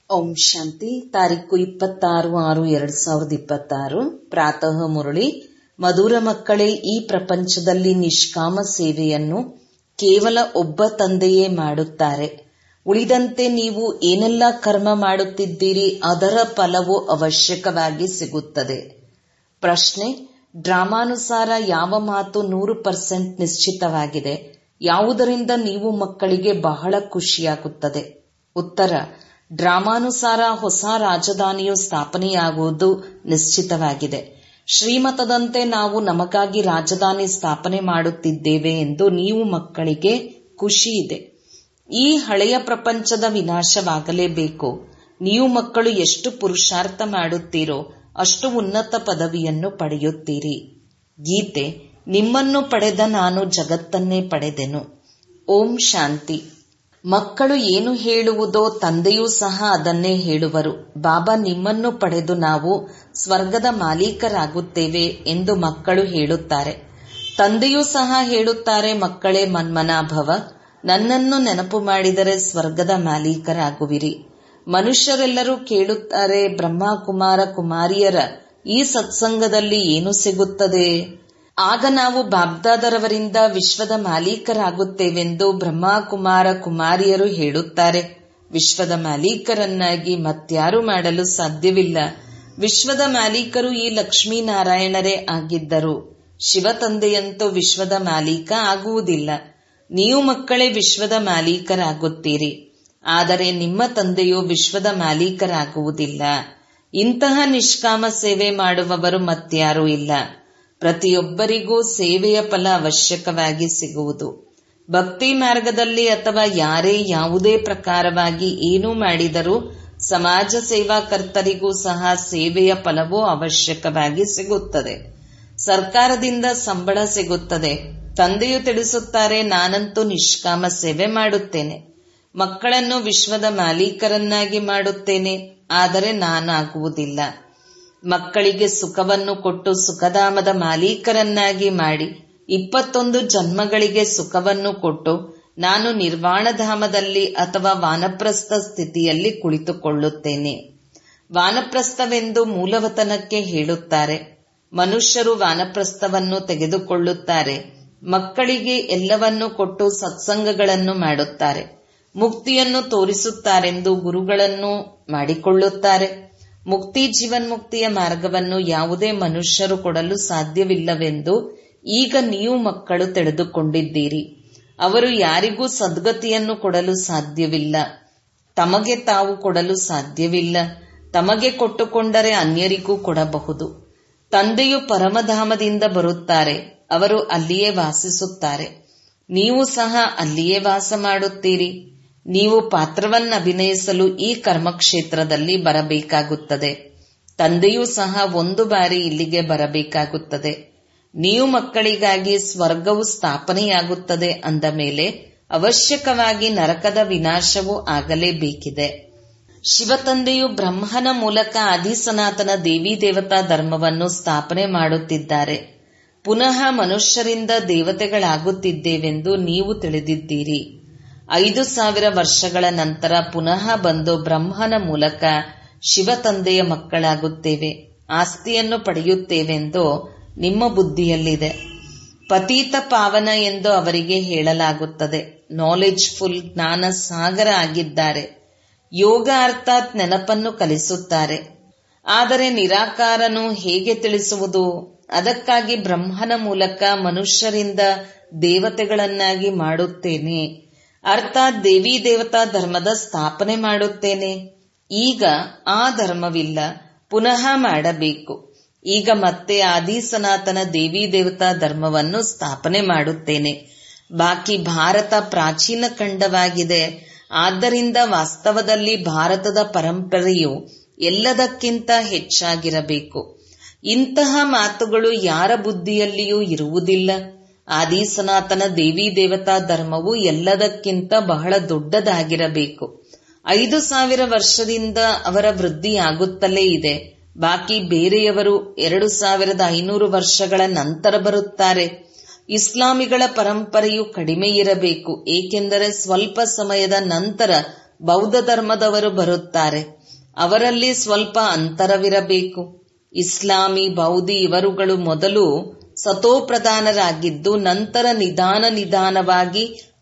ಓಂ ಶಾಂತಿ ತಾರೀಕು ಇಪ್ಪತ್ತಾರು ಆರು ಎರಡ್ ಸಾವಿರದ ಇಪ್ಪತ್ತಾರು ಪ್ರಾತಃ ಮುರಳಿ ಮಧುರ ಮಕ್ಕಳೇ ಈ ಪ್ರಪಂಚದಲ್ಲಿ ನಿಷ್ಕಾಮ ಸೇವೆಯನ್ನು ಕೇವಲ ಒಬ್ಬ ತಂದೆಯೇ ಮಾಡುತ್ತಾರೆ ಉಳಿದಂತೆ ನೀವು ಏನೆಲ್ಲ ಕರ್ಮ ಮಾಡುತ್ತಿದ್ದೀರಿ ಅದರ ಫಲವು ಅವಶ್ಯಕವಾಗಿ ಸಿಗುತ್ತದೆ ಪ್ರಶ್ನೆ ಡ್ರಾಮಾನುಸಾರ ಯಾವ ಮಾತು ನೂರು ಪರ್ಸೆಂಟ್ ನಿಶ್ಚಿತವಾಗಿದೆ ಯಾವುದರಿಂದ ನೀವು ಮಕ್ಕಳಿಗೆ ಬಹಳ ಖುಷಿಯಾಗುತ್ತದೆ ಉತ್ತರ ಡ್ರಾಮಾನುಸಾರ ಹೊಸ ರಾಜಧಾನಿಯು ಸ್ಥಾಪನೆಯಾಗುವುದು ನಿಶ್ಚಿತವಾಗಿದೆ ಶ್ರೀಮತದಂತೆ ನಾವು ನಮಗಾಗಿ ರಾಜಧಾನಿ ಸ್ಥಾಪನೆ ಮಾಡುತ್ತಿದ್ದೇವೆ ಎಂದು ನೀವು ಮಕ್ಕಳಿಗೆ ಖುಷಿ ಇದೆ ಈ ಹಳೆಯ ಪ್ರಪಂಚದ ವಿನಾಶವಾಗಲೇಬೇಕು ನೀವು ಮಕ್ಕಳು ಎಷ್ಟು ಪುರುಷಾರ್ಥ ಮಾಡುತ್ತೀರೋ ಅಷ್ಟು ಉನ್ನತ ಪದವಿಯನ್ನು ಪಡೆಯುತ್ತೀರಿ ಗೀತೆ ನಿಮ್ಮನ್ನು ಪಡೆದ ನಾನು ಜಗತ್ತನ್ನೇ ಪಡೆದೆನು ಓಂ ಶಾಂತಿ ಮಕ್ಕಳು ಏನು ಹೇಳುವುದೋ ತಂದೆಯೂ ಸಹ ಅದನ್ನೇ ಹೇಳುವರು ಬಾಬಾ ನಿಮ್ಮನ್ನು ಪಡೆದು ನಾವು ಸ್ವರ್ಗದ ಮಾಲೀಕರಾಗುತ್ತೇವೆ ಎಂದು ಮಕ್ಕಳು ಹೇಳುತ್ತಾರೆ ತಂದೆಯೂ ಸಹ ಹೇಳುತ್ತಾರೆ ಮಕ್ಕಳೇ ಮನ್ಮನಾಭವ ನನ್ನನ್ನು ನೆನಪು ಮಾಡಿದರೆ ಸ್ವರ್ಗದ ಮಾಲೀಕರಾಗುವಿರಿ ಮನುಷ್ಯರೆಲ್ಲರೂ ಕೇಳುತ್ತಾರೆ ಬ್ರಹ್ಮ ಕುಮಾರ ಕುಮಾರಿಯರ ಈ ಸತ್ಸಂಗದಲ್ಲಿ ಏನು ಸಿಗುತ್ತದೆ ಆಗ ನಾವು ಬಾಬ್ದಾದರವರಿಂದ ವಿಶ್ವದ ಮಾಲೀಕರಾಗುತ್ತೇವೆಂದು ಬ್ರಹ್ಮ ಕುಮಾರ ಕುಮಾರಿಯರು ಹೇಳುತ್ತಾರೆ ವಿಶ್ವದ ಮಾಲೀಕರನ್ನಾಗಿ ಮತ್ಯಾರು ಮಾಡಲು ಸಾಧ್ಯವಿಲ್ಲ ವಿಶ್ವದ ಮಾಲೀಕರು ಈ ಲಕ್ಷ್ಮೀನಾರಾಯಣರೇ ಆಗಿದ್ದರು ಶಿವ ತಂದೆಯಂತೂ ವಿಶ್ವದ ಮಾಲೀಕ ಆಗುವುದಿಲ್ಲ ನೀವು ಮಕ್ಕಳೇ ವಿಶ್ವದ ಮಾಲೀಕರಾಗುತ್ತೀರಿ ಆದರೆ ನಿಮ್ಮ ತಂದೆಯು ವಿಶ್ವದ ಮಾಲೀಕರಾಗುವುದಿಲ್ಲ ಇಂತಹ ನಿಷ್ಕಾಮ ಸೇವೆ ಮಾಡುವವರು ಮತ್ಯಾರೂ ಇಲ್ಲ ಪ್ರತಿಯೊಬ್ಬರಿಗೂ ಸೇವೆಯ ಫಲ ಅವಶ್ಯಕವಾಗಿ ಸಿಗುವುದು ಭಕ್ತಿ ಮಾರ್ಗದಲ್ಲಿ ಅಥವಾ ಯಾರೇ ಯಾವುದೇ ಪ್ರಕಾರವಾಗಿ ಏನೂ ಮಾಡಿದರೂ ಸಮಾಜ ಸೇವಾಕರ್ತರಿಗೂ ಸಹ ಸೇವೆಯ ಫಲವೂ ಅವಶ್ಯಕವಾಗಿ ಸಿಗುತ್ತದೆ ಸರ್ಕಾರದಿಂದ ಸಂಬಳ ಸಿಗುತ್ತದೆ ತಂದೆಯು ತಿಳಿಸುತ್ತಾರೆ ನಾನಂತೂ ನಿಷ್ಕಾಮ ಸೇವೆ ಮಾಡುತ್ತೇನೆ ಮಕ್ಕಳನ್ನು ವಿಶ್ವದ ಮಾಲೀಕರನ್ನಾಗಿ ಮಾಡುತ್ತೇನೆ ಆದರೆ ನಾನಾಗುವುದಿಲ್ಲ ಮಕ್ಕಳಿಗೆ ಸುಖವನ್ನು ಕೊಟ್ಟು ಸುಖಧಾಮದ ಮಾಲೀಕರನ್ನಾಗಿ ಮಾಡಿ ಇಪ್ಪತ್ತೊಂದು ಜನ್ಮಗಳಿಗೆ ಸುಖವನ್ನು ಕೊಟ್ಟು ನಾನು ನಿರ್ವಾಣಧಾಮದಲ್ಲಿ ಅಥವಾ ವಾನಪ್ರಸ್ಥ ಸ್ಥಿತಿಯಲ್ಲಿ ಕುಳಿತುಕೊಳ್ಳುತ್ತೇನೆ ವಾನಪ್ರಸ್ಥವೆಂದು ಮೂಲವತನಕ್ಕೆ ಹೇಳುತ್ತಾರೆ ಮನುಷ್ಯರು ವಾನಪ್ರಸ್ಥವನ್ನು ತೆಗೆದುಕೊಳ್ಳುತ್ತಾರೆ ಮಕ್ಕಳಿಗೆ ಎಲ್ಲವನ್ನೂ ಕೊಟ್ಟು ಸತ್ಸಂಗಗಳನ್ನು ಮಾಡುತ್ತಾರೆ ಮುಕ್ತಿಯನ್ನು ತೋರಿಸುತ್ತಾರೆಂದು ಗುರುಗಳನ್ನು ಮಾಡಿಕೊಳ್ಳುತ್ತಾರೆ ಮುಕ್ತಿ ಜೀವನ್ಮುಕ್ತಿಯ ಮಾರ್ಗವನ್ನು ಯಾವುದೇ ಮನುಷ್ಯರು ಕೊಡಲು ಸಾಧ್ಯವಿಲ್ಲವೆಂದು ಈಗ ನೀವು ಮಕ್ಕಳು ತಿಳಿದುಕೊಂಡಿದ್ದೀರಿ ಅವರು ಯಾರಿಗೂ ಸದ್ಗತಿಯನ್ನು ಕೊಡಲು ಸಾಧ್ಯವಿಲ್ಲ ತಮಗೆ ತಾವು ಕೊಡಲು ಸಾಧ್ಯವಿಲ್ಲ ತಮಗೆ ಕೊಟ್ಟುಕೊಂಡರೆ ಅನ್ಯರಿಗೂ ಕೊಡಬಹುದು ತಂದೆಯು ಪರಮಧಾಮದಿಂದ ಬರುತ್ತಾರೆ ಅವರು ಅಲ್ಲಿಯೇ ವಾಸಿಸುತ್ತಾರೆ ನೀವು ಸಹ ಅಲ್ಲಿಯೇ ವಾಸ ಮಾಡುತ್ತೀರಿ ನೀವು ಪಾತ್ರವನ್ನು ಅಭಿನಯಿಸಲು ಈ ಕರ್ಮಕ್ಷೇತ್ರದಲ್ಲಿ ಬರಬೇಕಾಗುತ್ತದೆ ತಂದೆಯೂ ಸಹ ಒಂದು ಬಾರಿ ಇಲ್ಲಿಗೆ ಬರಬೇಕಾಗುತ್ತದೆ ನೀವು ಮಕ್ಕಳಿಗಾಗಿ ಸ್ವರ್ಗವು ಸ್ಥಾಪನೆಯಾಗುತ್ತದೆ ಅಂದ ಮೇಲೆ ಅವಶ್ಯಕವಾಗಿ ನರಕದ ವಿನಾಶವೂ ಆಗಲೇಬೇಕಿದೆ ಶಿವತಂದೆಯು ಬ್ರಹ್ಮನ ಮೂಲಕ ಆದಿಸನಾತನ ದೇವಿ ದೇವತಾ ಧರ್ಮವನ್ನು ಸ್ಥಾಪನೆ ಮಾಡುತ್ತಿದ್ದಾರೆ ಪುನಃ ಮನುಷ್ಯರಿಂದ ದೇವತೆಗಳಾಗುತ್ತಿದ್ದೇವೆಂದು ನೀವು ತಿಳಿದಿದ್ದೀರಿ ಐದು ಸಾವಿರ ವರ್ಷಗಳ ನಂತರ ಪುನಃ ಬಂದು ಬ್ರಹ್ಮನ ಮೂಲಕ ಶಿವತಂದೆಯ ಮಕ್ಕಳಾಗುತ್ತೇವೆ ಆಸ್ತಿಯನ್ನು ಪಡೆಯುತ್ತೇವೆಂದು ನಿಮ್ಮ ಬುದ್ಧಿಯಲ್ಲಿದೆ ಪತೀತ ಪಾವನ ಎಂದು ಅವರಿಗೆ ಹೇಳಲಾಗುತ್ತದೆ ನಾಲೆಜ್ ಫುಲ್ ಜ್ಞಾನ ಸಾಗರ ಆಗಿದ್ದಾರೆ ಯೋಗ ಅರ್ಥಾತ್ ನೆನಪನ್ನು ಕಲಿಸುತ್ತಾರೆ ಆದರೆ ನಿರಾಕಾರನು ಹೇಗೆ ತಿಳಿಸುವುದು ಅದಕ್ಕಾಗಿ ಬ್ರಹ್ಮನ ಮೂಲಕ ಮನುಷ್ಯರಿಂದ ದೇವತೆಗಳನ್ನಾಗಿ ಮಾಡುತ್ತೇನೆ ಅರ್ಥಾತ್ ದೇವಿ ದೇವತಾ ಧರ್ಮದ ಸ್ಥಾಪನೆ ಮಾಡುತ್ತೇನೆ ಈಗ ಆ ಧರ್ಮವಿಲ್ಲ ಪುನಃ ಮಾಡಬೇಕು ಈಗ ಮತ್ತೆ ಆದಿ ಸನಾತನ ದೇವಿ ದೇವತಾ ಧರ್ಮವನ್ನು ಸ್ಥಾಪನೆ ಮಾಡುತ್ತೇನೆ ಬಾಕಿ ಭಾರತ ಪ್ರಾಚೀನ ಖಂಡವಾಗಿದೆ ಆದ್ದರಿಂದ ವಾಸ್ತವದಲ್ಲಿ ಭಾರತದ ಪರಂಪರೆಯು ಎಲ್ಲದಕ್ಕಿಂತ ಹೆಚ್ಚಾಗಿರಬೇಕು ಇಂತಹ ಮಾತುಗಳು ಯಾರ ಬುದ್ಧಿಯಲ್ಲಿಯೂ ಇರುವುದಿಲ್ಲ ಆದಿ ಸನಾತನ ದೇವಿ ದೇವತಾ ಧರ್ಮವು ಎಲ್ಲದಕ್ಕಿಂತ ಬಹಳ ದೊಡ್ಡದಾಗಿರಬೇಕು ಐದು ಸಾವಿರ ವರ್ಷದಿಂದ ಅವರ ವೃದ್ಧಿಯಾಗುತ್ತಲೇ ಇದೆ ಬಾಕಿ ಬೇರೆಯವರು ಎರಡು ಸಾವಿರದ ಐನೂರು ವರ್ಷಗಳ ನಂತರ ಬರುತ್ತಾರೆ ಇಸ್ಲಾಮಿಗಳ ಪರಂಪರೆಯು ಕಡಿಮೆ ಇರಬೇಕು ಏಕೆಂದರೆ ಸ್ವಲ್ಪ ಸಮಯದ ನಂತರ ಬೌದ್ಧ ಧರ್ಮದವರು ಬರುತ್ತಾರೆ ಅವರಲ್ಲಿ ಸ್ವಲ್ಪ ಅಂತರವಿರಬೇಕು ಇಸ್ಲಾಮಿ ಬೌದ್ಧಿ ಇವರುಗಳು ಮೊದಲು ಸತೋಪ್ರಧಾನರಾಗಿದ್ದು ನಂತರ ನಿಧಾನ ನಿಧಾನವಾಗಿ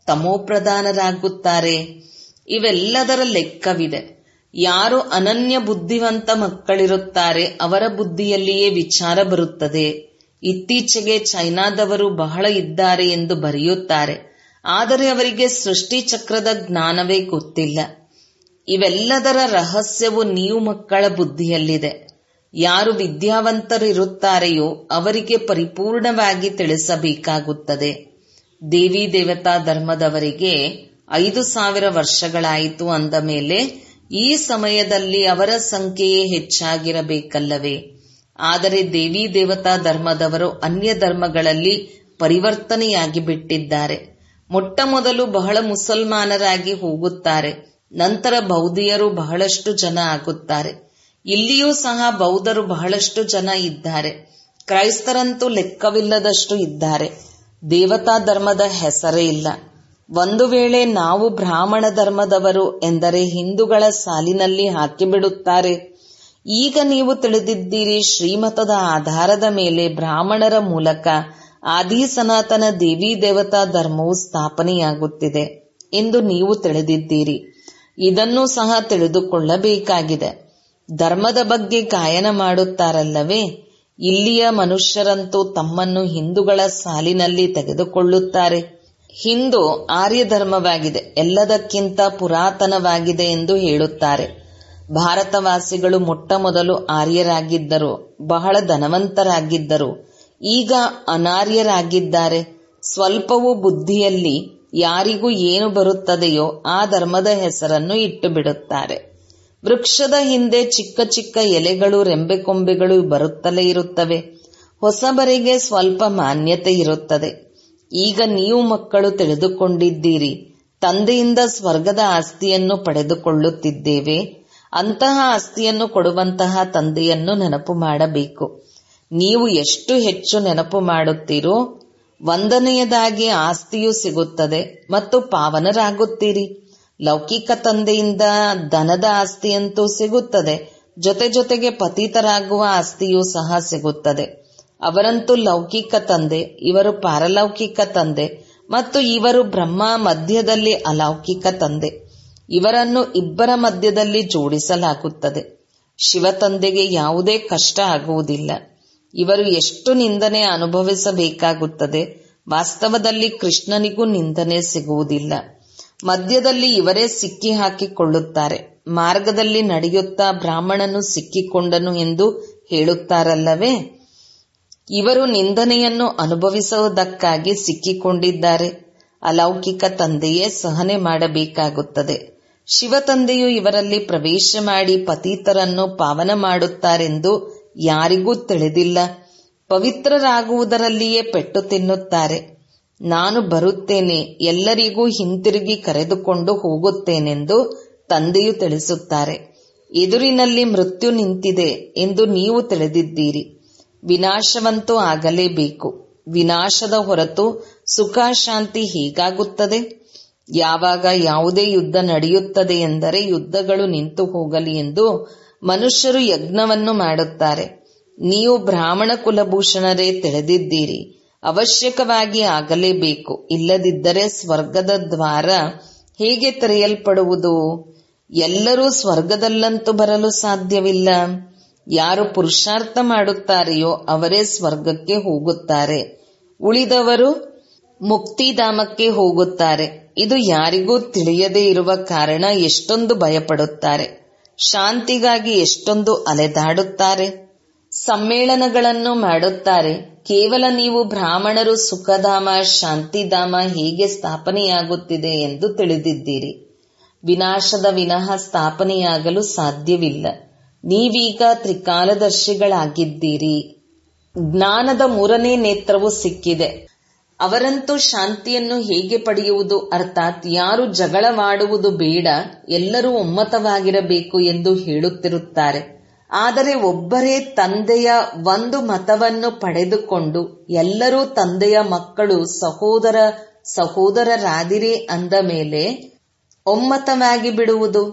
ತಮೋಪ್ರಧಾನರಾಗುತ್ತಾರೆ ಇವೆಲ್ಲದರ ಲೆಕ್ಕವಿದೆ ಯಾರು ಅನನ್ಯ ಬುದ್ಧಿವಂತ ಮಕ್ಕಳಿರುತ್ತಾರೆ ಅವರ ಬುದ್ಧಿಯಲ್ಲಿಯೇ ವಿಚಾರ ಬರುತ್ತದೆ ಇತ್ತೀಚೆಗೆ ಚೈನಾದವರು ಬಹಳ ಇದ್ದಾರೆ ಎಂದು ಬರೆಯುತ್ತಾರೆ ಆದರೆ ಅವರಿಗೆ ಸೃಷ್ಟಿ ಚಕ್ರದ ಜ್ಞಾನವೇ ಗೊತ್ತಿಲ್ಲ ಇವೆಲ್ಲದರ ರಹಸ್ಯವು ನೀವು ಮಕ್ಕಳ ಬುದ್ಧಿಯಲ್ಲಿದೆ ಯಾರು ವಿದ್ಯಾವಂತರಿರುತ್ತಾರೆಯೋ ಅವರಿಗೆ ಪರಿಪೂರ್ಣವಾಗಿ ತಿಳಿಸಬೇಕಾಗುತ್ತದೆ ದೇವಿ ದೇವತಾ ಧರ್ಮದವರಿಗೆ ಐದು ಸಾವಿರ ವರ್ಷಗಳಾಯಿತು ಅಂದ ಮೇಲೆ ಈ ಸಮಯದಲ್ಲಿ ಅವರ ಸಂಖ್ಯೆಯೇ ಹೆಚ್ಚಾಗಿರಬೇಕಲ್ಲವೇ ಆದರೆ ದೇವಿ ದೇವತಾ ಧರ್ಮದವರು ಅನ್ಯ ಧರ್ಮಗಳಲ್ಲಿ ಪರಿವರ್ತನೆಯಾಗಿ ಬಿಟ್ಟಿದ್ದಾರೆ ಮೊಟ್ಟ ಮೊದಲು ಬಹಳ ಮುಸಲ್ಮಾನರಾಗಿ ಹೋಗುತ್ತಾರೆ ನಂತರ ಬೌದ್ಧಿಯರು ಬಹಳಷ್ಟು ಜನ ಆಗುತ್ತಾರೆ ಇಲ್ಲಿಯೂ ಸಹ ಬೌದ್ಧರು ಬಹಳಷ್ಟು ಜನ ಇದ್ದಾರೆ ಕ್ರೈಸ್ತರಂತೂ ಲೆಕ್ಕವಿಲ್ಲದಷ್ಟು ಇದ್ದಾರೆ ದೇವತಾ ಧರ್ಮದ ಹೆಸರೇ ಇಲ್ಲ ಒಂದು ವೇಳೆ ನಾವು ಬ್ರಾಹ್ಮಣ ಧರ್ಮದವರು ಎಂದರೆ ಹಿಂದೂಗಳ ಸಾಲಿನಲ್ಲಿ ಹಾಕಿಬಿಡುತ್ತಾರೆ ಈಗ ನೀವು ತಿಳಿದಿದ್ದೀರಿ ಶ್ರೀಮತದ ಆಧಾರದ ಮೇಲೆ ಬ್ರಾಹ್ಮಣರ ಮೂಲಕ ಆದಿ ಸನಾತನ ದೇವಿ ದೇವತಾ ಧರ್ಮವು ಸ್ಥಾಪನೆಯಾಗುತ್ತಿದೆ ಎಂದು ನೀವು ತಿಳಿದಿದ್ದೀರಿ ಇದನ್ನು ಸಹ ತಿಳಿದುಕೊಳ್ಳಬೇಕಾಗಿದೆ ಧರ್ಮದ ಬಗ್ಗೆ ಗಾಯನ ಮಾಡುತ್ತಾರಲ್ಲವೇ ಇಲ್ಲಿಯ ಮನುಷ್ಯರಂತೂ ತಮ್ಮನ್ನು ಹಿಂದೂಗಳ ಸಾಲಿನಲ್ಲಿ ತೆಗೆದುಕೊಳ್ಳುತ್ತಾರೆ ಹಿಂದೂ ಆರ್ಯ ಧರ್ಮವಾಗಿದೆ ಎಲ್ಲದಕ್ಕಿಂತ ಪುರಾತನವಾಗಿದೆ ಎಂದು ಹೇಳುತ್ತಾರೆ ಭಾರತವಾಸಿಗಳು ಮೊಟ್ಟ ಮೊದಲು ಆರ್ಯರಾಗಿದ್ದರು ಬಹಳ ಧನವಂತರಾಗಿದ್ದರು ಈಗ ಅನಾರ್ಯರಾಗಿದ್ದಾರೆ ಸ್ವಲ್ಪವೂ ಬುದ್ಧಿಯಲ್ಲಿ ಯಾರಿಗೂ ಏನು ಬರುತ್ತದೆಯೋ ಆ ಧರ್ಮದ ಹೆಸರನ್ನು ಇಟ್ಟು ಬಿಡುತ್ತಾರೆ ವೃಕ್ಷದ ಹಿಂದೆ ಚಿಕ್ಕ ಚಿಕ್ಕ ಎಲೆಗಳು ರೆಂಬೆಕೊಂಬೆಗಳು ಬರುತ್ತಲೇ ಇರುತ್ತವೆ ಹೊಸಬರಿಗೆ ಸ್ವಲ್ಪ ಮಾನ್ಯತೆ ಇರುತ್ತದೆ ಈಗ ನೀವು ಮಕ್ಕಳು ತಿಳಿದುಕೊಂಡಿದ್ದೀರಿ ತಂದೆಯಿಂದ ಸ್ವರ್ಗದ ಆಸ್ತಿಯನ್ನು ಪಡೆದುಕೊಳ್ಳುತ್ತಿದ್ದೇವೆ ಅಂತಹ ಆಸ್ತಿಯನ್ನು ಕೊಡುವಂತಹ ತಂದೆಯನ್ನು ನೆನಪು ಮಾಡಬೇಕು ನೀವು ಎಷ್ಟು ಹೆಚ್ಚು ನೆನಪು ಮಾಡುತ್ತೀರೋ ಒಂದನೆಯದಾಗಿ ಆಸ್ತಿಯೂ ಸಿಗುತ್ತದೆ ಮತ್ತು ಪಾವನರಾಗುತ್ತೀರಿ ಲೌಕಿಕ ತಂದೆಯಿಂದ ಧನದ ಆಸ್ತಿಯಂತೂ ಸಿಗುತ್ತದೆ ಜೊತೆ ಜೊತೆಗೆ ಪತಿತರಾಗುವ ಆಸ್ತಿಯೂ ಸಹ ಸಿಗುತ್ತದೆ ಅವರಂತೂ ಲೌಕಿಕ ತಂದೆ ಇವರು ಪಾರಲೌಕಿಕ ತಂದೆ ಮತ್ತು ಇವರು ಬ್ರಹ್ಮ ಮಧ್ಯದಲ್ಲಿ ಅಲೌಕಿಕ ತಂದೆ ಇವರನ್ನು ಇಬ್ಬರ ಮಧ್ಯದಲ್ಲಿ ಜೋಡಿಸಲಾಗುತ್ತದೆ ಶಿವತಂದೆಗೆ ಯಾವುದೇ ಕಷ್ಟ ಆಗುವುದಿಲ್ಲ ಇವರು ಎಷ್ಟು ನಿಂದನೆ ಅನುಭವಿಸಬೇಕಾಗುತ್ತದೆ ವಾಸ್ತವದಲ್ಲಿ ಕೃಷ್ಣನಿಗೂ ನಿಂದನೆ ಸಿಗುವುದಿಲ್ಲ ಮಧ್ಯದಲ್ಲಿ ಇವರೇ ಸಿಕ್ಕಿ ಹಾಕಿಕೊಳ್ಳುತ್ತಾರೆ ಮಾರ್ಗದಲ್ಲಿ ನಡೆಯುತ್ತಾ ಬ್ರಾಹ್ಮಣನು ಸಿಕ್ಕಿಕೊಂಡನು ಎಂದು ಹೇಳುತ್ತಾರಲ್ಲವೇ ಇವರು ನಿಂದನೆಯನ್ನು ಅನುಭವಿಸುವುದಕ್ಕಾಗಿ ಸಿಕ್ಕಿಕೊಂಡಿದ್ದಾರೆ ಅಲೌಕಿಕ ತಂದೆಯೇ ಸಹನೆ ಮಾಡಬೇಕಾಗುತ್ತದೆ ಶಿವತಂದೆಯು ಇವರಲ್ಲಿ ಪ್ರವೇಶ ಮಾಡಿ ಪತೀತರನ್ನು ಪಾವನ ಮಾಡುತ್ತಾರೆಂದು ಯಾರಿಗೂ ತಿಳಿದಿಲ್ಲ ಪವಿತ್ರರಾಗುವುದರಲ್ಲಿಯೇ ಪೆಟ್ಟು ತಿನ್ನುತ್ತಾರೆ ನಾನು ಬರುತ್ತೇನೆ ಎಲ್ಲರಿಗೂ ಹಿಂತಿರುಗಿ ಕರೆದುಕೊಂಡು ಹೋಗುತ್ತೇನೆಂದು ತಂದೆಯು ತಿಳಿಸುತ್ತಾರೆ ಎದುರಿನಲ್ಲಿ ಮೃತ್ಯು ನಿಂತಿದೆ ಎಂದು ನೀವು ತಿಳಿದಿದ್ದೀರಿ ವಿನಾಶವಂತೂ ಆಗಲೇಬೇಕು ವಿನಾಶದ ಹೊರತು ಸುಖ ಶಾಂತಿ ಹೇಗಾಗುತ್ತದೆ ಯಾವಾಗ ಯಾವುದೇ ಯುದ್ಧ ನಡೆಯುತ್ತದೆ ಎಂದರೆ ಯುದ್ಧಗಳು ನಿಂತು ಹೋಗಲಿ ಎಂದು ಮನುಷ್ಯರು ಯಜ್ಞವನ್ನು ಮಾಡುತ್ತಾರೆ ನೀವು ಬ್ರಾಹ್ಮಣ ಕುಲಭೂಷಣರೇ ತಿಳಿದಿದ್ದೀರಿ ಅವಶ್ಯಕವಾಗಿ ಆಗಲೇಬೇಕು ಇಲ್ಲದಿದ್ದರೆ ಸ್ವರ್ಗದ ದ್ವಾರ ಹೇಗೆ ತೆರೆಯಲ್ಪಡುವುದು ಎಲ್ಲರೂ ಸ್ವರ್ಗದಲ್ಲಂತೂ ಬರಲು ಸಾಧ್ಯವಿಲ್ಲ ಯಾರು ಪುರುಷಾರ್ಥ ಮಾಡುತ್ತಾರೆಯೋ ಅವರೇ ಸ್ವರ್ಗಕ್ಕೆ ಹೋಗುತ್ತಾರೆ ಉಳಿದವರು ಮುಕ್ತಿಧಾಮಕ್ಕೆ ಹೋಗುತ್ತಾರೆ ಇದು ಯಾರಿಗೂ ತಿಳಿಯದೇ ಇರುವ ಕಾರಣ ಎಷ್ಟೊಂದು ಭಯಪಡುತ್ತಾರೆ ಶಾಂತಿಗಾಗಿ ಎಷ್ಟೊಂದು ಅಲೆದಾಡುತ್ತಾರೆ ಸಮ್ಮೇಳನಗಳನ್ನು ಮಾಡುತ್ತಾರೆ ಕೇವಲ ನೀವು ಬ್ರಾಹ್ಮಣರು ಸುಖಧಾಮ ಶಾಂತಿಧಾಮ ಹೇಗೆ ಸ್ಥಾಪನೆಯಾಗುತ್ತಿದೆ ಎಂದು ತಿಳಿದಿದ್ದೀರಿ ವಿನಾಶದ ವಿನಃ ಸ್ಥಾಪನೆಯಾಗಲು ಸಾಧ್ಯವಿಲ್ಲ ನೀವೀಗ ತ್ರಿಕಾಲದರ್ಶಿಗಳಾಗಿದ್ದೀರಿ ಜ್ಞಾನದ ಮೂರನೇ ನೇತ್ರವು ಸಿಕ್ಕಿದೆ ಅವರಂತೂ ಶಾಂತಿಯನ್ನು ಹೇಗೆ ಪಡೆಯುವುದು ಅರ್ಥಾತ್ ಯಾರು ಜಗಳವಾಡುವುದು ಬೇಡ ಎಲ್ಲರೂ ಒಮ್ಮತವಾಗಿರಬೇಕು ಎಂದು ಹೇಳುತ್ತಿರುತ್ತಾರೆ ಆದರೆ ಒಬ್ಬರೇ ತಂದೆಯ ಒಂದು ಮತವನ್ನು ಪಡೆದುಕೊಂಡು ಎಲ್ಲರೂ ತಂದೆಯ ಮಕ್ಕಳು ಸಹೋದರ ಸಹೋದರರಾದಿರಿ ಅಂದ ಮೇಲೆ ಒಮ್ಮತವಾಗಿ ಬಿಡುವುದು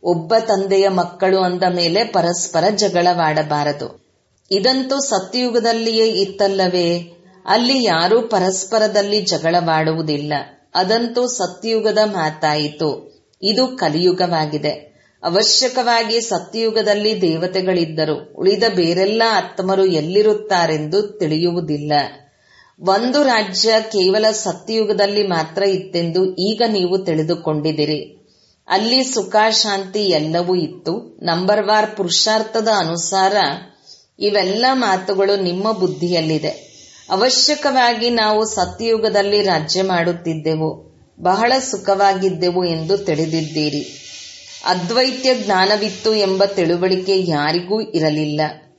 ಒಬ್ಬ ತಂದೆಯ ಮಕ್ಕಳು ಅಂದ ಮೇಲೆ ಪರಸ್ಪರ ಜಗಳವಾಡಬಾರದು ಇದಂತೂ ಸತ್ಯಯುಗದಲ್ಲಿಯೇ ಇತ್ತಲ್ಲವೇ ಅಲ್ಲಿ ಯಾರೂ ಪರಸ್ಪರದಲ್ಲಿ ಜಗಳವಾಡುವುದಿಲ್ಲ ಅದಂತೂ ಸತ್ಯಯುಗದ ಮಾತಾಯಿತು ಇದು ಕಲಿಯುಗವಾಗಿದೆ ಅವಶ್ಯಕವಾಗಿ ಸತ್ಯಯುಗದಲ್ಲಿ ದೇವತೆಗಳಿದ್ದರು ಉಳಿದ ಬೇರೆಲ್ಲ ಆತ್ಮರು ಎಲ್ಲಿರುತ್ತಾರೆಂದು ತಿಳಿಯುವುದಿಲ್ಲ ಒಂದು ರಾಜ್ಯ ಕೇವಲ ಸತ್ಯಯುಗದಲ್ಲಿ ಮಾತ್ರ ಇತ್ತೆಂದು ಈಗ ನೀವು ತಿಳಿದುಕೊಂಡಿದಿರಿ ಅಲ್ಲಿ ಸುಖ ಶಾಂತಿ ಎಲ್ಲವೂ ಇತ್ತು ನಂಬರ್ ವಾರ್ ಪುರುಷಾರ್ಥದ ಅನುಸಾರ ಇವೆಲ್ಲ ಮಾತುಗಳು ನಿಮ್ಮ ಬುದ್ಧಿಯಲ್ಲಿದೆ ಅವಶ್ಯಕವಾಗಿ ನಾವು ಸತ್ಯಯುಗದಲ್ಲಿ ರಾಜ್ಯ ಮಾಡುತ್ತಿದ್ದೆವು ಬಹಳ ಸುಖವಾಗಿದ್ದೆವು ಎಂದು ತಿಳಿದಿದ್ದೀರಿ ಅದ್ವೈತ್ಯ ಜ್ಞಾನವಿತ್ತು ಎಂಬ ತಿಳುವಳಿಕೆ ಯಾರಿಗೂ ಇರಲಿಲ್ಲ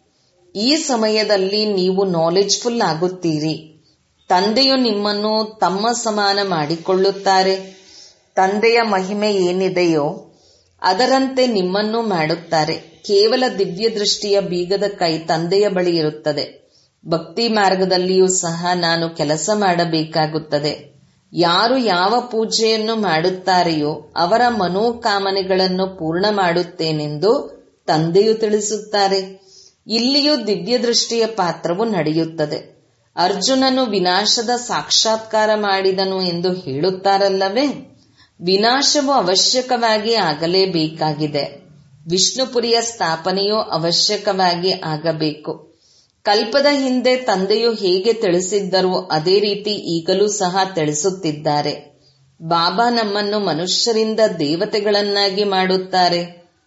ಈ ಸಮಯದಲ್ಲಿ ನೀವು ನಾಲೆಜ್ಫುಲ್ ಆಗುತ್ತೀರಿ ತಂದೆಯು ನಿಮ್ಮನ್ನು ತಮ್ಮ ಸಮಾನ ಮಾಡಿಕೊಳ್ಳುತ್ತಾರೆ ತಂದೆಯ ಮಹಿಮೆ ಏನಿದೆಯೋ ಅದರಂತೆ ನಿಮ್ಮನ್ನು ಮಾಡುತ್ತಾರೆ ಕೇವಲ ದಿವ್ಯ ದೃಷ್ಟಿಯ ಬೀಗದ ಕೈ ತಂದೆಯ ಬಳಿ ಇರುತ್ತದೆ ಭಕ್ತಿ ಮಾರ್ಗದಲ್ಲಿಯೂ ಸಹ ನಾನು ಕೆಲಸ ಮಾಡಬೇಕಾಗುತ್ತದೆ ಯಾರು ಯಾವ ಪೂಜೆಯನ್ನು ಮಾಡುತ್ತಾರೆಯೋ ಅವರ ಮನೋಕಾಮನೆಗಳನ್ನು ಪೂರ್ಣ ಮಾಡುತ್ತೇನೆಂದು ತಂದೆಯು ತಿಳಿಸುತ್ತಾರೆ ಇಲ್ಲಿಯೂ ದಿವ್ಯ ದೃಷ್ಟಿಯ ಪಾತ್ರವು ನಡೆಯುತ್ತದೆ ಅರ್ಜುನನು ವಿನಾಶದ ಸಾಕ್ಷಾತ್ಕಾರ ಮಾಡಿದನು ಎಂದು ಹೇಳುತ್ತಾರಲ್ಲವೇ ವಿನಾಶವು ಅವಶ್ಯಕವಾಗಿ ಆಗಲೇಬೇಕಾಗಿದೆ ವಿಷ್ಣುಪುರಿಯ ಸ್ಥಾಪನೆಯೂ ಅವಶ್ಯಕವಾಗಿ ಆಗಬೇಕು ಕಲ್ಪದ ಹಿಂದೆ ತಂದೆಯು ಹೇಗೆ ತಿಳಿಸಿದ್ದರೋ ಅದೇ ರೀತಿ ಈಗಲೂ ಸಹ ತಿಳಿಸುತ್ತಿದ್ದಾರೆ ಬಾಬಾ ನಮ್ಮನ್ನು ಮನುಷ್ಯರಿಂದ ದೇವತೆಗಳನ್ನಾಗಿ ಮಾಡುತ್ತಾರೆ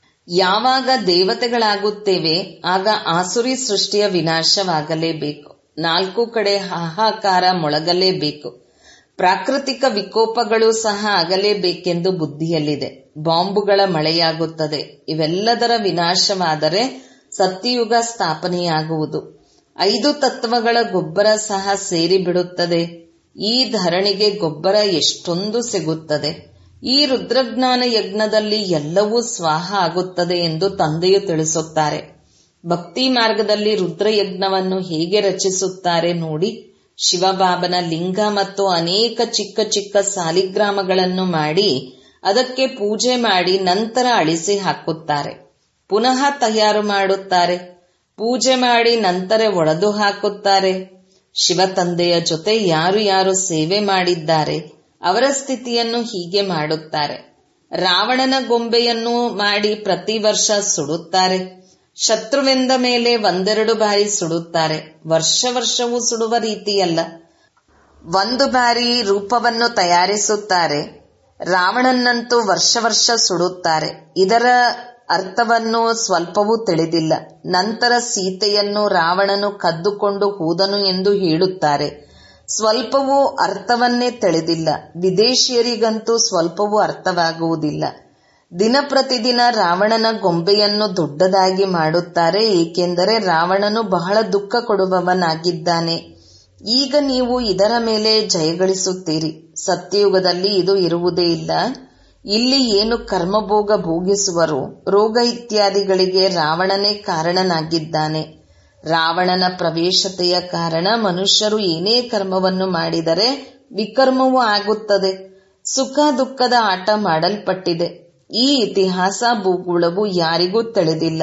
ಯಾವಾಗ ದೇವತೆಗಳಾಗುತ್ತೇವೆ ಆಗ ಆಸುರಿ ಸೃಷ್ಟಿಯ ವಿನಾಶವಾಗಲೇಬೇಕು ನಾಲ್ಕು ಕಡೆ ಹಾಹಾಕಾರ ಮೊಳಗಲೇಬೇಕು ಪ್ರಾಕೃತಿಕ ವಿಕೋಪಗಳು ಸಹ ಆಗಲೇಬೇಕೆಂದು ಬುದ್ಧಿಯಲ್ಲಿದೆ ಬಾಂಬುಗಳ ಮಳೆಯಾಗುತ್ತದೆ ಇವೆಲ್ಲದರ ವಿನಾಶವಾದರೆ ಸತ್ಯಯುಗ ಸ್ಥಾಪನೆಯಾಗುವುದು ಐದು ತತ್ವಗಳ ಗೊಬ್ಬರ ಸಹ ಸೇರಿಬಿಡುತ್ತದೆ ಈ ಧರಣಿಗೆ ಗೊಬ್ಬರ ಎಷ್ಟೊಂದು ಸಿಗುತ್ತದೆ ಈ ರುದ್ರಜ್ಞಾನ ಯಜ್ಞದಲ್ಲಿ ಎಲ್ಲವೂ ಸ್ವಾಹ ಆಗುತ್ತದೆ ಎಂದು ತಂದೆಯು ತಿಳಿಸುತ್ತಾರೆ ಭಕ್ತಿ ಮಾರ್ಗದಲ್ಲಿ ರುದ್ರಯಜ್ಞವನ್ನು ಹೇಗೆ ರಚಿಸುತ್ತಾರೆ ನೋಡಿ ಶಿವಬಾಬನ ಲಿಂಗ ಮತ್ತು ಅನೇಕ ಚಿಕ್ಕ ಚಿಕ್ಕ ಸಾಲಿಗ್ರಾಮಗಳನ್ನು ಮಾಡಿ ಅದಕ್ಕೆ ಪೂಜೆ ಮಾಡಿ ನಂತರ ಅಳಿಸಿ ಹಾಕುತ್ತಾರೆ ಪುನಃ ತಯಾರು ಮಾಡುತ್ತಾರೆ ಪೂಜೆ ಮಾಡಿ ನಂತರ ಒಡೆದು ಹಾಕುತ್ತಾರೆ ಶಿವ ತಂದೆಯ ಜೊತೆ ಯಾರು ಯಾರು ಸೇವೆ ಮಾಡಿದ್ದಾರೆ ಅವರ ಸ್ಥಿತಿಯನ್ನು ಹೀಗೆ ಮಾಡುತ್ತಾರೆ ರಾವಣನ ಗೊಂಬೆಯನ್ನು ಮಾಡಿ ಪ್ರತಿ ವರ್ಷ ಸುಡುತ್ತಾರೆ ಶತ್ರುವೆಂದ ಮೇಲೆ ಒಂದೆರಡು ಬಾರಿ ಸುಡುತ್ತಾರೆ ವರ್ಷ ವರ್ಷವೂ ಸುಡುವ ರೀತಿಯಲ್ಲ ಒಂದು ಬಾರಿ ರೂಪವನ್ನು ತಯಾರಿಸುತ್ತಾರೆ ರಾವಣನಂತೂ ವರ್ಷ ವರ್ಷ ಸುಡುತ್ತಾರೆ ಇದರ ಅರ್ಥವನ್ನು ಸ್ವಲ್ಪವೂ ತಿಳಿದಿಲ್ಲ ನಂತರ ಸೀತೆಯನ್ನು ರಾವಣನು ಕದ್ದುಕೊಂಡು ಹೋದನು ಎಂದು ಹೇಳುತ್ತಾರೆ ಸ್ವಲ್ಪವೂ ಅರ್ಥವನ್ನೇ ತಿಳಿದಿಲ್ಲ ವಿದೇಶಿಯರಿಗಂತೂ ಸ್ವಲ್ಪವೂ ಅರ್ಥವಾಗುವುದಿಲ್ಲ ದಿನ ಪ್ರತಿದಿನ ರಾವಣನ ಗೊಂಬೆಯನ್ನು ದೊಡ್ಡದಾಗಿ ಮಾಡುತ್ತಾರೆ ಏಕೆಂದರೆ ರಾವಣನು ಬಹಳ ದುಃಖ ಕೊಡುವವನಾಗಿದ್ದಾನೆ ಈಗ ನೀವು ಇದರ ಮೇಲೆ ಜಯಗಳಿಸುತ್ತೀರಿ ಸತ್ಯಯುಗದಲ್ಲಿ ಇದು ಇರುವುದೇ ಇಲ್ಲ ಇಲ್ಲಿ ಏನು ಕರ್ಮಭೋಗ ಭೋಗಿಸುವರು ರೋಗ ಇತ್ಯಾದಿಗಳಿಗೆ ರಾವಣನೇ ಕಾರಣನಾಗಿದ್ದಾನೆ ರಾವಣನ ಪ್ರವೇಶತೆಯ ಕಾರಣ ಮನುಷ್ಯರು ಏನೇ ಕರ್ಮವನ್ನು ಮಾಡಿದರೆ ವಿಕರ್ಮವೂ ಆಗುತ್ತದೆ ಸುಖ ದುಃಖದ ಆಟ ಮಾಡಲ್ಪಟ್ಟಿದೆ ಈ ಇತಿಹಾಸ ಭೂಗೋಳವು ಯಾರಿಗೂ ತಿಳಿದಿಲ್ಲ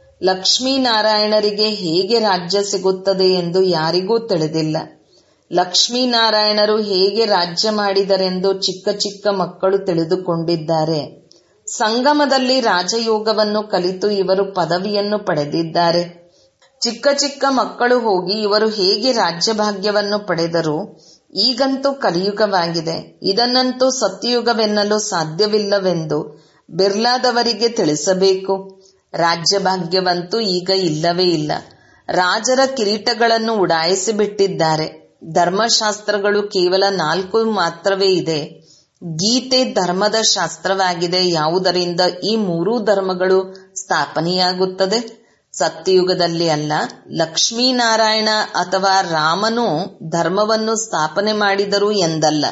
ಲಕ್ಷ್ಮೀನಾರಾಯಣರಿಗೆ ಹೇಗೆ ರಾಜ್ಯ ಸಿಗುತ್ತದೆ ಎಂದು ಯಾರಿಗೂ ತಿಳಿದಿಲ್ಲ ಲಕ್ಷ್ಮೀನಾರಾಯಣರು ಹೇಗೆ ರಾಜ್ಯ ಮಾಡಿದರೆಂದು ಚಿಕ್ಕ ಚಿಕ್ಕ ಮಕ್ಕಳು ತಿಳಿದುಕೊಂಡಿದ್ದಾರೆ ಸಂಗಮದಲ್ಲಿ ರಾಜಯೋಗವನ್ನು ಕಲಿತು ಇವರು ಪದವಿಯನ್ನು ಪಡೆದಿದ್ದಾರೆ ಚಿಕ್ಕ ಚಿಕ್ಕ ಮಕ್ಕಳು ಹೋಗಿ ಇವರು ಹೇಗೆ ರಾಜ್ಯಭಾಗ್ಯವನ್ನು ಪಡೆದರು ಈಗಂತೂ ಕಲಿಯುಗವಾಗಿದೆ ಇದನ್ನಂತೂ ಸತ್ಯಯುಗವೆನ್ನಲು ಸಾಧ್ಯವಿಲ್ಲವೆಂದು ಬಿರ್ಲಾದವರಿಗೆ ತಿಳಿಸಬೇಕು ರಾಜ್ಯಭಾಗ್ಯವಂತೂ ಈಗ ಇಲ್ಲವೇ ಇಲ್ಲ ರಾಜರ ಕಿರೀಟಗಳನ್ನು ಉಡಾಯಿಸಿ ಬಿಟ್ಟಿದ್ದಾರೆ ಧರ್ಮಶಾಸ್ತ್ರಗಳು ಕೇವಲ ನಾಲ್ಕು ಮಾತ್ರವೇ ಇದೆ ಗೀತೆ ಧರ್ಮದ ಶಾಸ್ತ್ರವಾಗಿದೆ ಯಾವುದರಿಂದ ಈ ಮೂರೂ ಧರ್ಮಗಳು ಸ್ಥಾಪನೆಯಾಗುತ್ತದೆ ಸತ್ಯಯುಗದಲ್ಲಿ ಅಲ್ಲ ಲಕ್ಷ್ಮೀನಾರಾಯಣ ಅಥವಾ ರಾಮನು ಧರ್ಮವನ್ನು ಸ್ಥಾಪನೆ ಮಾಡಿದರು ಎಂದಲ್ಲ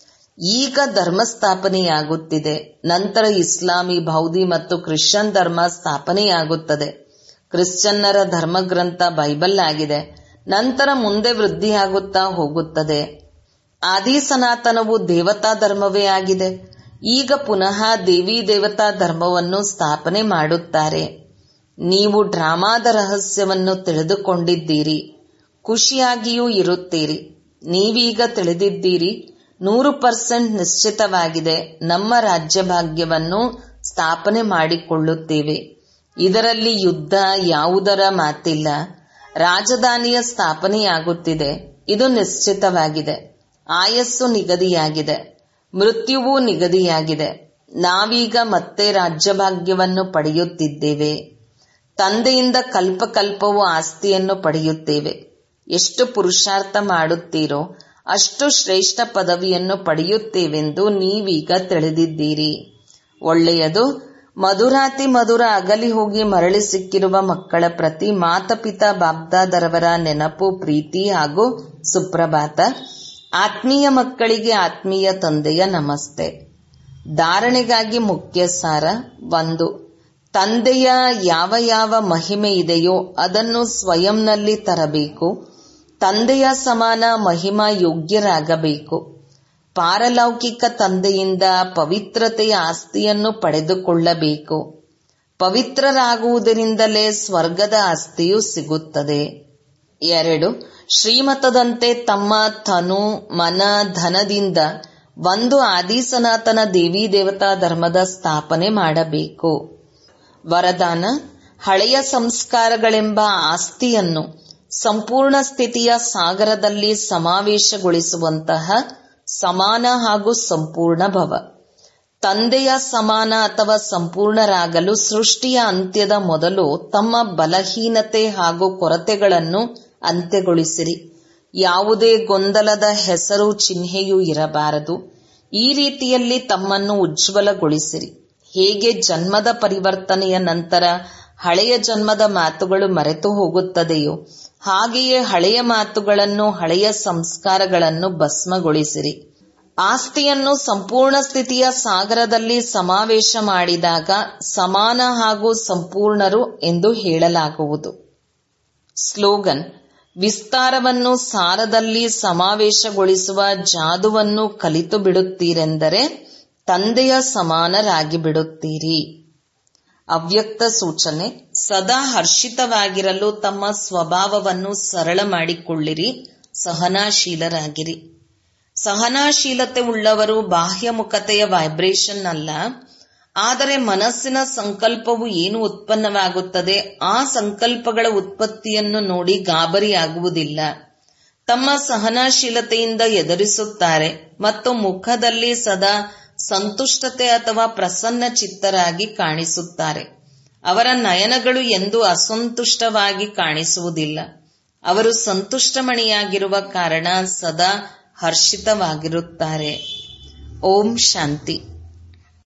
ಈಗ ಧರ್ಮ ಸ್ಥಾಪನೆಯಾಗುತ್ತಿದೆ ನಂತರ ಇಸ್ಲಾಮಿ ಬೌದ್ಧಿ ಮತ್ತು ಕ್ರಿಶ್ಚಿಯನ್ ಧರ್ಮ ಸ್ಥಾಪನೆಯಾಗುತ್ತದೆ ಕ್ರಿಶ್ಚಿಯನ್ನರ ಧರ್ಮಗ್ರಂಥ ಬೈಬಲ್ ಆಗಿದೆ ನಂತರ ಮುಂದೆ ವೃದ್ಧಿಯಾಗುತ್ತಾ ಹೋಗುತ್ತದೆ ಆದಿ ಸನಾತನವು ದೇವತಾ ಧರ್ಮವೇ ಆಗಿದೆ ಈಗ ಪುನಃ ದೇವಿ ದೇವತಾ ಧರ್ಮವನ್ನು ಸ್ಥಾಪನೆ ಮಾಡುತ್ತಾರೆ ನೀವು ಡ್ರಾಮಾದ ರಹಸ್ಯವನ್ನು ತಿಳಿದುಕೊಂಡಿದ್ದೀರಿ ಖುಷಿಯಾಗಿಯೂ ಇರುತ್ತೀರಿ ನೀವೀಗ ತಿಳಿದಿದ್ದೀರಿ ನೂರು ಪರ್ಸೆಂಟ್ ನಿಶ್ಚಿತವಾಗಿದೆ ನಮ್ಮ ರಾಜ್ಯ ಭಾಗ್ಯವನ್ನು ಸ್ಥಾಪನೆ ಮಾಡಿಕೊಳ್ಳುತ್ತೇವೆ ಇದರಲ್ಲಿ ಯುದ್ಧ ಯಾವುದರ ಮಾತಿಲ್ಲ ರಾಜಧಾನಿಯ ಸ್ಥಾಪನೆಯಾಗುತ್ತಿದೆ ಇದು ನಿಶ್ಚಿತವಾಗಿದೆ ಆಯಸ್ಸು ನಿಗದಿಯಾಗಿದೆ ಮೃತ್ಯುವೂ ನಿಗದಿಯಾಗಿದೆ ನಾವೀಗ ಮತ್ತೆ ರಾಜ್ಯಭಾಗ್ಯವನ್ನು ಪಡೆಯುತ್ತಿದ್ದೇವೆ ತಂದೆಯಿಂದ ಕಲ್ಪಕಲ್ಪವು ಆಸ್ತಿಯನ್ನು ಪಡೆಯುತ್ತೇವೆ ಎಷ್ಟು ಪುರುಷಾರ್ಥ ಮಾಡುತ್ತೀರೋ ಅಷ್ಟು ಶ್ರೇಷ್ಠ ಪದವಿಯನ್ನು ಪಡೆಯುತ್ತೇವೆಂದು ನೀವೀಗ ತಿಳಿದಿದ್ದೀರಿ ಒಳ್ಳೆಯದು ಮಧುರಾತಿ ಮಧುರ ಅಗಲಿ ಹೋಗಿ ಮರಳಿ ಸಿಕ್ಕಿರುವ ಮಕ್ಕಳ ಪ್ರತಿ ಮಾತಪಿತಾ ಬಾಬ್ದಾದರವರ ನೆನಪು ಪ್ರೀತಿ ಹಾಗೂ ಸುಪ್ರಭಾತ ಆತ್ಮೀಯ ಮಕ್ಕಳಿಗೆ ಆತ್ಮೀಯ ತಂದೆಯ ನಮಸ್ತೆ ಧಾರಣೆಗಾಗಿ ಮುಖ್ಯ ಸಾರ ಒಂದು ತಂದೆಯ ಯಾವ ಯಾವ ಮಹಿಮೆ ಇದೆಯೋ ಅದನ್ನು ಸ್ವಯಂನಲ್ಲಿ ತರಬೇಕು ತಂದೆಯ ಸಮಾನ ಮಹಿಮಾ ಯೋಗ್ಯರಾಗಬೇಕು ಪಾರಲೌಕಿಕ ತಂದೆಯಿಂದ ಪವಿತ್ರತೆಯ ಆಸ್ತಿಯನ್ನು ಪಡೆದುಕೊಳ್ಳಬೇಕು ಪವಿತ್ರರಾಗುವುದರಿಂದಲೇ ಸ್ವರ್ಗದ ಆಸ್ತಿಯು ಸಿಗುತ್ತದೆ ಎರಡು ಶ್ರೀಮತದಂತೆ ತಮ್ಮ ತನು ಮನ ಧನದಿಂದ ಒಂದು ಆದಿ ಸನಾತನ ದೇವಿ ದೇವತಾ ಧರ್ಮದ ಸ್ಥಾಪನೆ ಮಾಡಬೇಕು ವರದಾನ ಹಳೆಯ ಸಂಸ್ಕಾರಗಳೆಂಬ ಆಸ್ತಿಯನ್ನು ಸಂಪೂರ್ಣ ಸ್ಥಿತಿಯ ಸಾಗರದಲ್ಲಿ ಸಮಾವೇಶಗೊಳಿಸುವಂತಹ ಸಮಾನ ಹಾಗೂ ಸಂಪೂರ್ಣ ಭವ ತಂದೆಯ ಸಮಾನ ಅಥವಾ ಸಂಪೂರ್ಣರಾಗಲು ಸೃಷ್ಟಿಯ ಅಂತ್ಯದ ಮೊದಲು ತಮ್ಮ ಬಲಹೀನತೆ ಹಾಗೂ ಕೊರತೆಗಳನ್ನು ಅಂತ್ಯಗೊಳಿಸಿರಿ ಯಾವುದೇ ಗೊಂದಲದ ಹೆಸರು ಚಿಹ್ನೆಯೂ ಇರಬಾರದು ಈ ರೀತಿಯಲ್ಲಿ ತಮ್ಮನ್ನು ಉಜ್ವಲಗೊಳಿಸಿರಿ ಹೇಗೆ ಜನ್ಮದ ಪರಿವರ್ತನೆಯ ನಂತರ ಹಳೆಯ ಜನ್ಮದ ಮಾತುಗಳು ಮರೆತು ಹೋಗುತ್ತದೆಯೋ ಹಾಗೆಯೇ ಹಳೆಯ ಮಾತುಗಳನ್ನು ಹಳೆಯ ಸಂಸ್ಕಾರಗಳನ್ನು ಭಸ್ಮಗೊಳಿಸಿರಿ ಆಸ್ತಿಯನ್ನು ಸಂಪೂರ್ಣ ಸ್ಥಿತಿಯ ಸಾಗರದಲ್ಲಿ ಸಮಾವೇಶ ಮಾಡಿದಾಗ ಸಮಾನ ಹಾಗೂ ಸಂಪೂರ್ಣರು ಎಂದು ಹೇಳಲಾಗುವುದು ಸ್ಲೋಗನ್ ವಿಸ್ತಾರವನ್ನು ಸಾರದಲ್ಲಿ ಸಮಾವೇಶಗೊಳಿಸುವ ಜಾದುವನ್ನು ಕಲಿತು ಬಿಡುತ್ತೀರೆಂದರೆ ತಂದೆಯ ಸಮಾನರಾಗಿ ಬಿಡುತ್ತೀರಿ ಅವ್ಯಕ್ತ ಸೂಚನೆ ಸದಾ ಹರ್ಷಿತವಾಗಿರಲು ತಮ್ಮ ಸ್ವಭಾವವನ್ನು ಸರಳ ಮಾಡಿಕೊಳ್ಳಿರಿ ಸಹನಾಶೀಲರಾಗಿರಿ ಸಹನಾಶೀಲತೆ ಉಳ್ಳವರು ಬಾಹ್ಯಮುಖತೆಯ ವೈಬ್ರೇಷನ್ ಅಲ್ಲ ಆದರೆ ಮನಸ್ಸಿನ ಸಂಕಲ್ಪವು ಏನು ಉತ್ಪನ್ನವಾಗುತ್ತದೆ ಆ ಸಂಕಲ್ಪಗಳ ಉತ್ಪತ್ತಿಯನ್ನು ನೋಡಿ ಗಾಬರಿಯಾಗುವುದಿಲ್ಲ ತಮ್ಮ ಸಹನಾಶೀಲತೆಯಿಂದ ಎದುರಿಸುತ್ತಾರೆ ಮತ್ತು ಮುಖದಲ್ಲಿ ಸದಾ ಸಂತುಷ್ಟತೆ ಅಥವಾ ಪ್ರಸನ್ನ ಚಿತ್ತರಾಗಿ ಕಾಣಿಸುತ್ತಾರೆ ಅವರ ನಯನಗಳು ಎಂದು ಅಸಂತುಷ್ಟವಾಗಿ ಕಾಣಿಸುವುದಿಲ್ಲ ಅವರು ಸಂತುಷ್ಟಮಣಿಯಾಗಿರುವ ಕಾರಣ ಸದಾ ಹರ್ಷಿತವಾಗಿರುತ್ತಾರೆ ಓಂ ಶಾಂತಿ